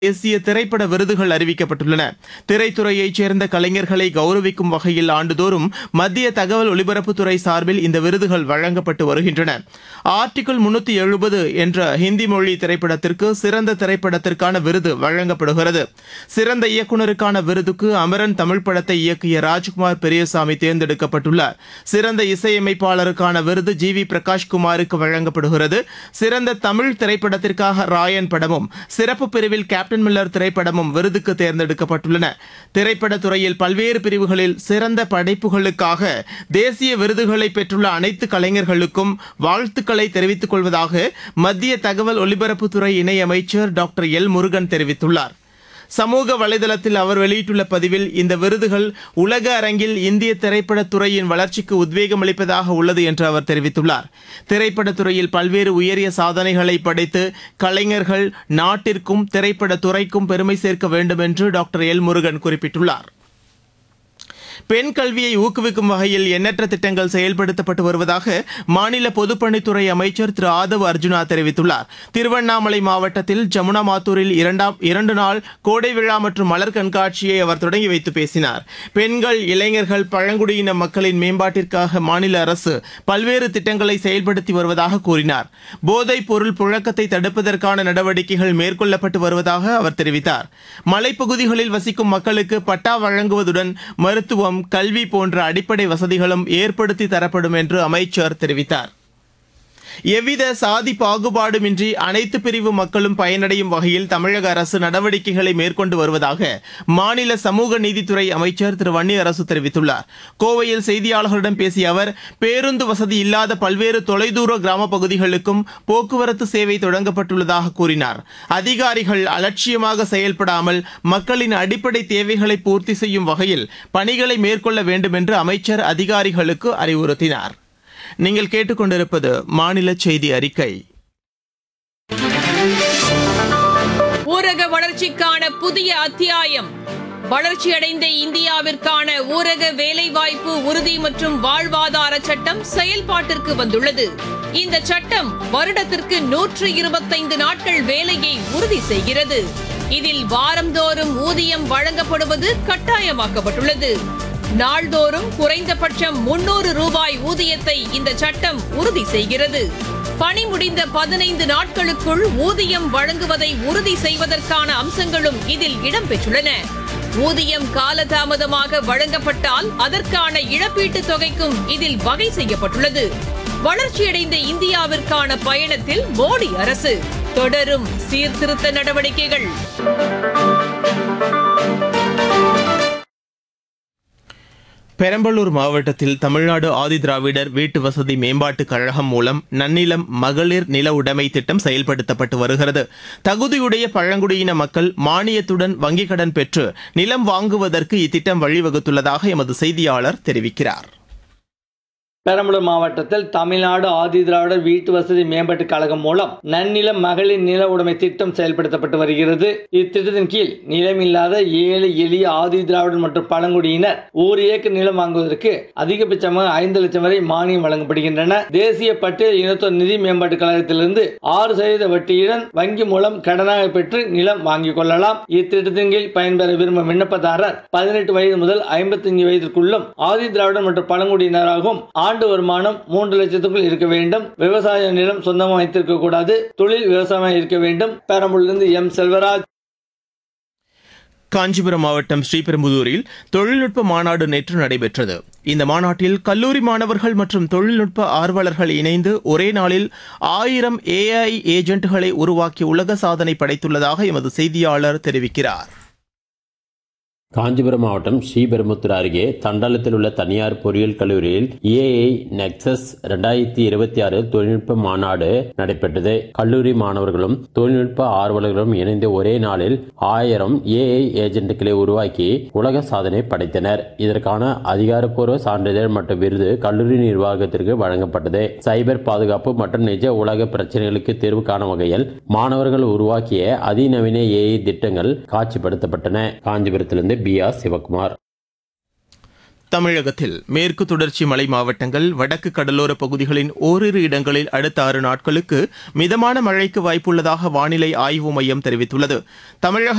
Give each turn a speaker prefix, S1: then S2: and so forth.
S1: தேசிய திரைப்பட விருதுகள் அறிவிக்கப்பட்டுள்ளன திரைத்துறையைச் சேர்ந்த கலைஞர்களை கௌரவிக்கும் வகையில் ஆண்டுதோறும் மத்திய தகவல் ஒலிபரப்புத்துறை சார்பில் இந்த விருதுகள் வழங்கப்பட்டு வருகின்றன ஆர்டிகிள் முன்னூத்தி எழுபது என்ற ஹிந்தி மொழி திரைப்படத்திற்கு சிறந்த திரைப்படத்திற்கான விருது வழங்கப்படுகிறது சிறந்த இயக்குனருக்கான விருதுக்கு அமரன் தமிழ் படத்தை இயக்கிய ராஜ்குமார் பெரியசாமி தேர்ந்தெடுக்கப்பட்டுள்ளார் சிறந்த இசையமைப்பாளருக்கான விருது ஜி வி பிரகாஷ்குமாருக்கு வழங்கப்படுகிறது சிறந்த தமிழ் திரைப்படத்திற்காக ராயன் படமும் சிறப்பு பிரிவில் கேப்டன் மில்லர் திரைப்படமும் விருதுக்கு தேர்ந்தெடுக்கப்பட்டுள்ளன திரைப்படத் துறையில் பல்வேறு பிரிவுகளில் சிறந்த படைப்புகளுக்காக தேசிய விருதுகளை பெற்றுள்ள அனைத்து கலைஞர்களுக்கும் வாழ்த்துக்களை தெரிவித்துக் கொள்வதாக மத்திய தகவல் ஒலிபரப்புத்துறை இணையமைச்சர் டாக்டர் எல் முருகன் தெரிவித்துள்ளார் சமூக வலைதளத்தில் அவர் வெளியிட்டுள்ள பதிவில் இந்த விருதுகள் உலக அரங்கில் இந்திய திரைப்படத் துறையின் வளர்ச்சிக்கு உத்வேகம் அளிப்பதாக உள்ளது என்று அவர் தெரிவித்துள்ளார் திரைப்படத் துறையில் பல்வேறு உயரிய சாதனைகளை படைத்து கலைஞர்கள் நாட்டிற்கும் திரைப்படத் துறைக்கும் பெருமை சேர்க்க வேண்டும் என்று டாக்டர் எல் முருகன் குறிப்பிட்டுள்ளார் பெண் கல்வியை ஊக்குவிக்கும் வகையில் எண்ணற்ற திட்டங்கள் செயல்படுத்தப்பட்டு வருவதாக மாநில பொதுப்பணித்துறை அமைச்சர் திரு ஆதவ் அர்ஜுனா தெரிவித்துள்ளார் திருவண்ணாமலை மாவட்டத்தில் ஜமுனா மாத்தூரில் இரண்டாம் இரண்டு நாள் கோடை விழா மற்றும் மலர் கண்காட்சியை அவர் தொடங்கி வைத்து பேசினார் பெண்கள் இளைஞர்கள் பழங்குடியின மக்களின் மேம்பாட்டிற்காக மாநில அரசு பல்வேறு திட்டங்களை செயல்படுத்தி வருவதாக கூறினார் போதைப் பொருள் புழக்கத்தை தடுப்பதற்கான நடவடிக்கைகள் மேற்கொள்ளப்பட்டு வருவதாக அவர் தெரிவித்தார் மலைப்பகுதிகளில் வசிக்கும் மக்களுக்கு பட்டா வழங்குவதுடன் மருத்துவம் கல்வி போன்ற அடிப்படை வசதிகளும் ஏற்படுத்தி தரப்படும் என்று அமைச்சர் தெரிவித்தார் எவ்வித சாதி பாகுபாடுமின்றி அனைத்து பிரிவு மக்களும் பயனடையும் வகையில் தமிழக அரசு நடவடிக்கைகளை மேற்கொண்டு வருவதாக மாநில சமூக நீதித்துறை அமைச்சர் திரு வன்னியரசு தெரிவித்துள்ளார் கோவையில் செய்தியாளர்களிடம் பேசிய அவர் பேருந்து வசதி இல்லாத பல்வேறு தொலைதூர கிராம பகுதிகளுக்கும் போக்குவரத்து சேவை தொடங்கப்பட்டுள்ளதாக கூறினார் அதிகாரிகள் அலட்சியமாக செயல்படாமல் மக்களின் அடிப்படை தேவைகளை பூர்த்தி செய்யும் வகையில் பணிகளை மேற்கொள்ள வேண்டும் என்று அமைச்சர் அதிகாரிகளுக்கு அறிவுறுத்தினார் நீங்கள் கேட்டுக்கொண்டிருப்பது மாநில செய்தி அறிக்கை
S2: ஊரக வளர்ச்சிக்கான புதிய அத்தியாயம் வளர்ச்சியடைந்த இந்தியாவிற்கான ஊரக வேலைவாய்ப்பு உறுதி மற்றும் வாழ்வாதார சட்டம் செயல்பாட்டிற்கு வந்துள்ளது இந்த சட்டம் வருடத்திற்கு நூற்று இருபத்தைந்து நாட்கள் வேலையை உறுதி செய்கிறது இதில் வாரந்தோறும் ஊதியம் வழங்கப்படுவது கட்டாயமாக்கப்பட்டுள்ளது நாள்தோறும் குறைந்தபட்சம் முன்னூறு ரூபாய் ஊதியத்தை இந்த சட்டம் உறுதி செய்கிறது பணி முடிந்த பதினைந்து நாட்களுக்குள் ஊதியம் வழங்குவதை உறுதி செய்வதற்கான அம்சங்களும் இதில் இடம்பெற்றுள்ளன ஊதியம் காலதாமதமாக வழங்கப்பட்டால் அதற்கான இழப்பீட்டுத் தொகைக்கும் இதில் வகை செய்யப்பட்டுள்ளது வளர்ச்சியடைந்த இந்தியாவிற்கான பயணத்தில் மோடி அரசு தொடரும் சீர்திருத்த நடவடிக்கைகள்
S1: பெரம்பலூர் மாவட்டத்தில் தமிழ்நாடு ஆதிதிராவிடர் வீட்டு வசதி மேம்பாட்டுக் கழகம் மூலம் நன்னிலம் மகளிர் நில உடைமை திட்டம் செயல்படுத்தப்பட்டு வருகிறது தகுதியுடைய பழங்குடியின மக்கள் மானியத்துடன் வங்கிக் கடன் பெற்று நிலம் வாங்குவதற்கு இத்திட்டம் வழிவகுத்துள்ளதாக எமது செய்தியாளர் தெரிவிக்கிறார்
S3: பெரம்பலூர் மாவட்டத்தில் தமிழ்நாடு ஆதிதிராவிடர் வீட்டு வசதி மேம்பாட்டுக் கழகம் மூலம் நன்னிலம் மகளிர் நில உடைமை திட்டம் செயல்படுத்தப்பட்டு வருகிறது இத்திட்டத்தின் கீழ் நிலமில்லாத ஏழை எளிய ஆதிதிராவிடர் மற்றும் பழங்குடியினர் ஒரு ஏக்கர் நிலம் வாங்குவதற்கு அதிகபட்சமாக ஐந்து லட்சம் வரை மானியம் வழங்கப்படுகின்றன தேசிய பட்டியல் இனத்தோர் நிதி மேம்பாட்டுக் கழகத்திலிருந்து ஆறு சதவீத வட்டியுடன் வங்கி மூலம் கடனாக பெற்று நிலம் வாங்கிக் கொள்ளலாம் இத்திட்டத்தின் கீழ் பயன்பெற விரும்பும் விண்ணப்பதாரர் பதினெட்டு வயது முதல் ஐம்பத்தஞ்சு வயதிற்குள்ளும் ஆதி திராவிடர் மற்றும் பழங்குடியினராகவும் ஆண்டு வருமானம் மூன்று லட்சத்துக்குள் இருக்க வேண்டும் விவசாய நிலம் சொந்தமாக வைத்திருக்க கூடாது தொழில் விவசாயம் இருக்க வேண்டும் பெரம்பலூரிலிருந்து எம் செல்வராஜ்
S1: காஞ்சிபுரம் மாவட்டம் ஸ்ரீபெரும்புதூரில் தொழில்நுட்ப மாநாடு நேற்று நடைபெற்றது இந்த மாநாட்டில் கல்லூரி மாணவர்கள் மற்றும் தொழில்நுட்ப ஆர்வலர்கள் இணைந்து ஒரே நாளில் ஆயிரம் ஏஐ ஏஜென்ட்களை உருவாக்கி உலக சாதனை படைத்துள்ளதாக எமது செய்தியாளர் தெரிவிக்கிறார்
S4: காஞ்சிபுரம் மாவட்டம் ஸ்ரீபெரும்புத்தூர் அருகே தண்டாளத்தில் உள்ள தனியார் பொறியியல் கல்லூரியில் ஏஐ நெக்சஸ் ரெண்டாயிரத்தி இருபத்தி ஆறு தொழில்நுட்ப மாநாடு நடைபெற்றது கல்லூரி மாணவர்களும் தொழில்நுட்ப ஆர்வலர்களும் இணைந்து ஒரே நாளில் ஆயிரம் ஏஐ ஏஜென்ட்களை உருவாக்கி உலக சாதனை படைத்தனர் இதற்கான அதிகாரப்பூர்வ சான்றிதழ் மற்றும் விருது கல்லூரி நிர்வாகத்திற்கு வழங்கப்பட்டது சைபர் பாதுகாப்பு மற்றும் நிஜ உலக பிரச்சனைகளுக்கு தீர்வு காணும் வகையில் மாணவர்கள் உருவாக்கிய அதிநவீன ஏஐ திட்டங்கள் காட்சிப்படுத்தப்பட்டன காஞ்சிபுரத்திலிருந்து பி ஆர் சிவகுமார்
S1: தமிழகத்தில் மேற்கு தொடர்ச்சி மலை மாவட்டங்கள் வடக்கு கடலோர பகுதிகளின் ஓரிரு இடங்களில் அடுத்த ஆறு நாட்களுக்கு மிதமான மழைக்கு வாய்ப்புள்ளதாக வானிலை ஆய்வு மையம் தெரிவித்துள்ளது தமிழக